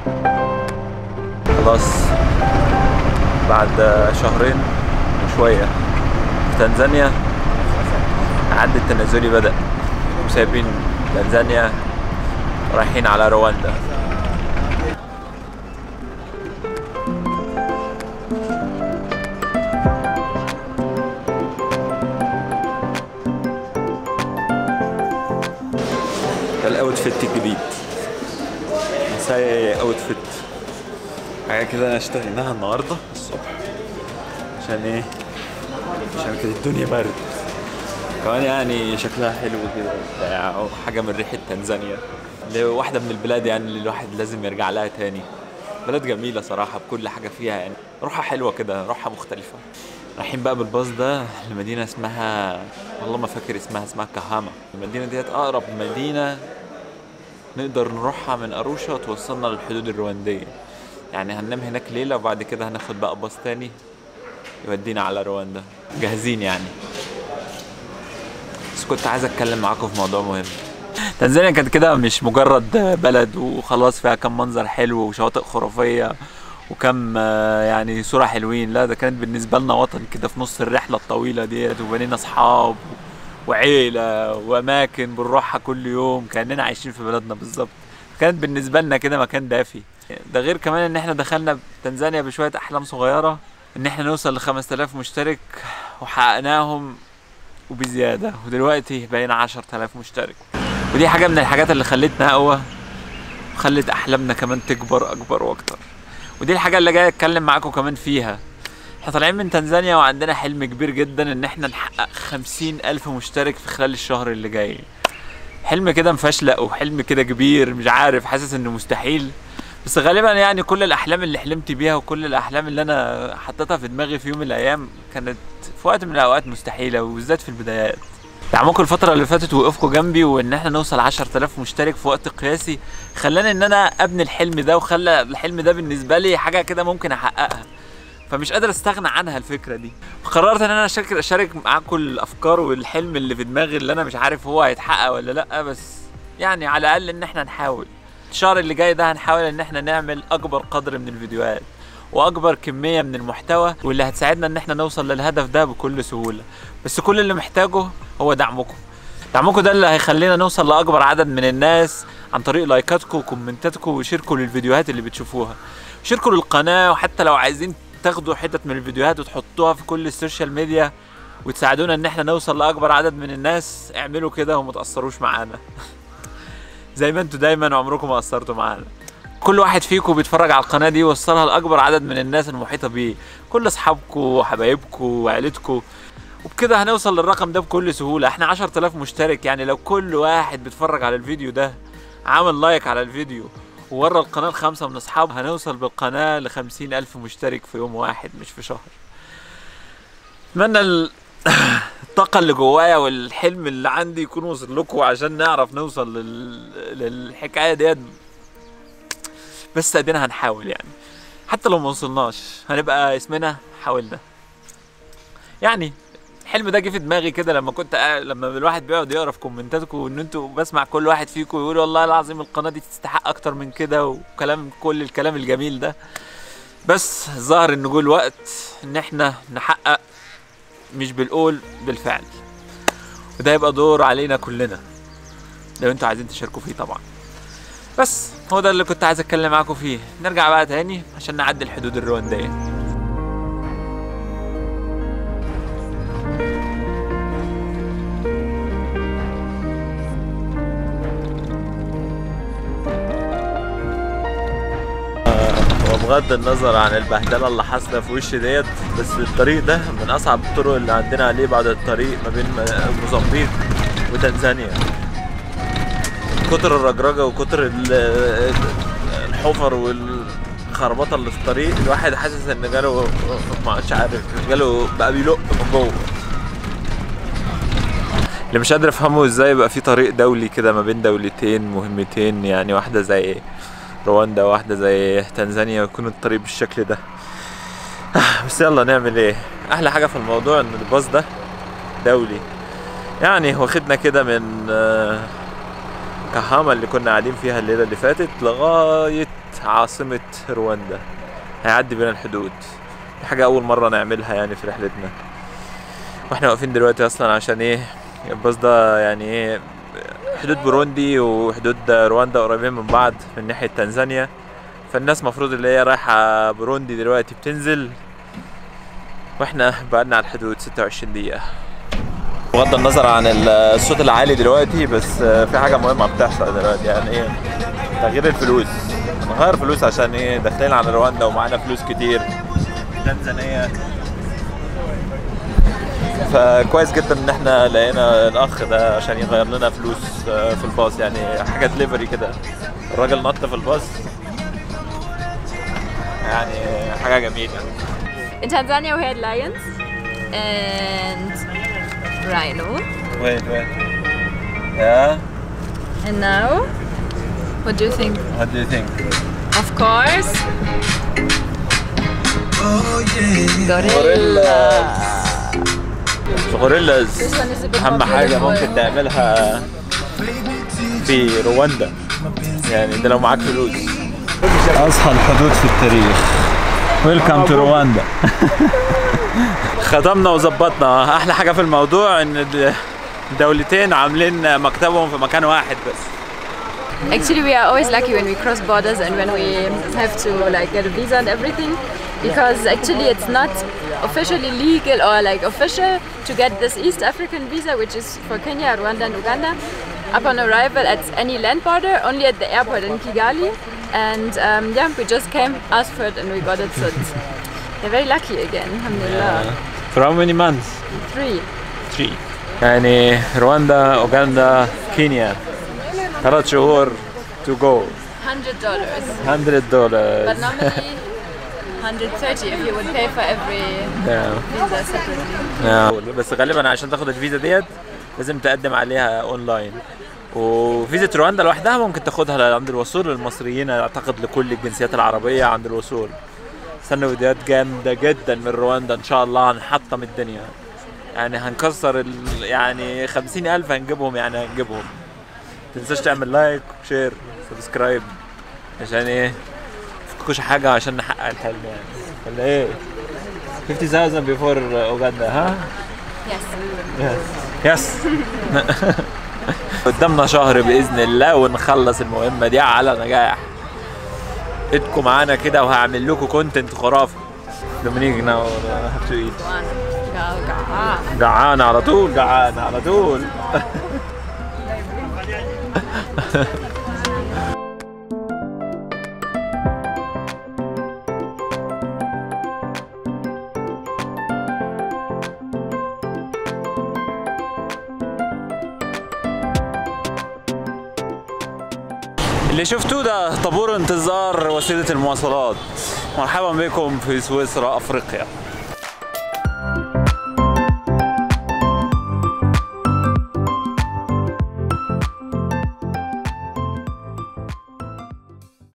خلاص بعد شهرين وشوية في تنزانيا عد التنازلي بدأ وسايبين تنزانيا رايحين على رواندا ده الاوتفيت الجديد مساي اوتفيت حاجه كده اشتريناها النهارده الصبح عشان ايه عشان كده الدنيا برد كمان يعني شكلها حلو كده وبتاع وحاجه من ريحه تنزانيا اللي هو واحده من البلاد يعني اللي الواحد لازم يرجع لها تاني بلد جميله صراحه بكل حاجه فيها يعني روحها حلوه كده روحها مختلفه رايحين بقى بالباص ده لمدينه اسمها والله ما فاكر اسمها اسمها كهاما المدينه ديت اقرب مدينه نقدر نروحها من أروشا توصلنا للحدود الرواندية يعني هننام هناك ليلة وبعد كده هناخد بقى باص تاني يودينا على رواندا جاهزين يعني بس كنت عايز اتكلم معاكم في موضوع مهم تنزانيا كانت كده مش مجرد بلد وخلاص فيها كم منظر حلو وشواطئ خرافية وكم آه، يعني صورة حلوين لا ده كانت بالنسبة لنا وطن كده في نص الرحلة الطويلة ديت وبنينا أصحاب وعيلة وأماكن بنروحها كل يوم كأننا عايشين في بلدنا بالظبط كانت بالنسبة لنا كده مكان دافي ده غير كمان إن إحنا دخلنا تنزانيا بشوية أحلام صغيرة إن إحنا نوصل ل 5000 مشترك وحققناهم وبزيادة ودلوقتي بقينا 10000 مشترك ودي حاجة من الحاجات اللي خلتنا أقوى وخلت أحلامنا كمان تكبر أكبر وأكتر ودي الحاجة اللي جاي أتكلم معاكم كمان فيها احنا طالعين من تنزانيا وعندنا حلم كبير جدا ان احنا نحقق خمسين الف مشترك في خلال الشهر اللي جاي حلم كده مفشلق وحلم كده كبير مش عارف حاسس انه مستحيل بس غالبا يعني كل الاحلام اللي حلمت بيها وكل الاحلام اللي انا حطيتها في دماغي في يوم من الايام كانت في وقت من الاوقات مستحيله وبالذات في البدايات دعمكم الفترة اللي فاتت وقفكم جنبي وان احنا نوصل 10000 مشترك في وقت قياسي خلاني ان انا ابني الحلم ده وخلى الحلم ده بالنسبة لي حاجة كده ممكن احققها فمش قادر استغنى عنها الفكره دي قررت ان انا اشارك اشارك معاكم الافكار والحلم اللي في دماغي اللي انا مش عارف هو هيتحقق ولا لا بس يعني على الاقل ان احنا نحاول الشهر اللي جاي ده هنحاول ان احنا نعمل اكبر قدر من الفيديوهات واكبر كميه من المحتوى واللي هتساعدنا ان احنا نوصل للهدف ده بكل سهوله بس كل اللي محتاجه هو دعمكم دعمكم ده اللي هيخلينا نوصل لاكبر عدد من الناس عن طريق لايكاتكم وكومنتاتكم وشيركم للفيديوهات اللي بتشوفوها شاركوا للقناه وحتى لو عايزين تاخدوا حتت من الفيديوهات وتحطوها في كل السوشيال ميديا وتساعدونا ان احنا نوصل لاكبر عدد من الناس اعملوا كده وما تاثروش معانا زي ما انتوا دايما عمركم ما قصرتوا معانا كل واحد فيكم بيتفرج على القناه دي وصلها لاكبر عدد من الناس المحيطه بيه كل اصحابكم وحبايبكم وعيلتكم وبكده هنوصل للرقم ده بكل سهوله احنا 10000 مشترك يعني لو كل واحد بيتفرج على الفيديو ده عامل لايك على الفيديو وورا القناة لخمسة من أصحاب هنوصل بالقناة لخمسين ألف مشترك في يوم واحد مش في شهر أتمنى ال- الطاقة اللي جوايا والحلم اللي عندي يكون وصل لكم عشان نعرف نوصل لل... للحكاية ديت بس ادينا هنحاول يعني حتى لو ما وصلناش هنبقى اسمنا حاولنا يعني الحلم ده جه في دماغي كده لما كنت قاعد لما الواحد بيقعد يقرا في كومنتاتكم وان انتوا بسمع كل واحد فيكم يقول والله العظيم القناه دي تستحق اكتر من كده وكلام كل الكلام الجميل ده بس ظهر ان جه الوقت ان احنا نحقق مش بالقول بالفعل وده يبقى دور علينا كلنا لو انتوا عايزين تشاركوا فيه طبعا بس هو ده اللي كنت عايز اتكلم معاكم فيه نرجع بقى تاني عشان نعدي الحدود الروانديه وبغض النظر عن البهدله اللي حاصله في وشي ديت بس الطريق ده من اصعب الطرق اللي عندنا عليه بعد الطريق ما بين موزمبيق وتنزانيا كتر الرجرجه وكتر ال- الحفر والخربطه اللي في الطريق الواحد حاسس ان جاله ما عادش عارف جاله بقى بيلق من جوه اللي مش قادر افهمه ازاي يبقى في طريق دولي كده ما بين دولتين مهمتين يعني واحده زي رواندا واحدة زي تنزانيا ويكون الطريق بالشكل ده بس يلا نعمل ايه احلى حاجة في الموضوع ان الباص ده دولي يعني واخدنا كده من آه، كهاما اللي كنا قاعدين فيها الليلة اللي فاتت لغاية عاصمة رواندا هيعدي بين الحدود دي حاجة أول مرة نعملها يعني في رحلتنا واحنا واقفين دلوقتي أصلا عشان ايه الباص ده يعني ايه حدود بوروندي وحدود رواندا قريبين من بعض من ناحية تنزانيا فالناس مفروض اللي هي رايحة بوروندي دلوقتي بتنزل واحنا بقالنا على الحدود 26 دقيقة بغض النظر عن الصوت العالي دلوقتي بس في حاجة مهمة بتحصل دلوقتي يعني ايه تغيير الفلوس نغير فلوس عشان ايه داخلين على رواندا ومعانا فلوس كتير تنزانيا فكويس جدا ان احنا لقينا الاخ ده عشان يغير لنا فلوس في الباص يعني حاجه دليفري كده الراجل نط في الباص يعني حاجه جميله In Tanzania, we had lions and rhino. وين وين يا And now, what do you think? what do you think Of course, gorilla. غوريلاز This one is a bit اهم more حاجه beautiful. ممكن تعملها في رواندا يعني ده لو معاك فلوس اصحى الحدود في التاريخ ويلكم تو رواندا خدمنا وظبطنا احلى حاجه في الموضوع ان الد- الدولتين عاملين مكتبهم في مكان واحد بس Actually, we are always lucky when we cross borders and when we have to like get a visa and everything, because actually it's not officially legal or like official to get this East African visa, which is for Kenya, Rwanda, and Uganda, upon arrival at any land border, only at the airport in Kigali. And um, yeah, we just came, asked for it, and we got it. So it's, we're very lucky again. Alhamdulillah. For how many months? Three. Three. يعني رواندا اوغندا كينيا ثلاث شهور to go Hundred dollars. 100 دولار But normally 130 if you would pay for every visa separately. بس غالبا عشان تاخد الفيزا ديت لازم تقدم عليها اونلاين وفيزا رواندا لوحدها ممكن تاخدها عند الوصول للمصريين اعتقد لكل الجنسيات العربيه عند الوصول استنوا فيديوهات جامده جدا من رواندا ان شاء الله هنحطم الدنيا يعني هنكسر ال... يعني خمسين ألف هنجيبهم يعني هنجيبهم متنساش تعمل لايك وشير سبسكرايب عشان ايه مفكوش حاجة عشان نحقق الحلم يعني ولا ايه 50,000 before اوغندا ها Yes. يس قدامنا شهر باذن الله ونخلص المهمه دي على نجاح ايدكم معانا كده وهعمل لكم كونتنت خرافي دومينيك ناو هاف تو ايت One. Go, go. جعان على طول جعان على طول اللي شفتوه ده طابور انتظار وسيلة المواصلات مرحبا بكم في سويسرا افريقيا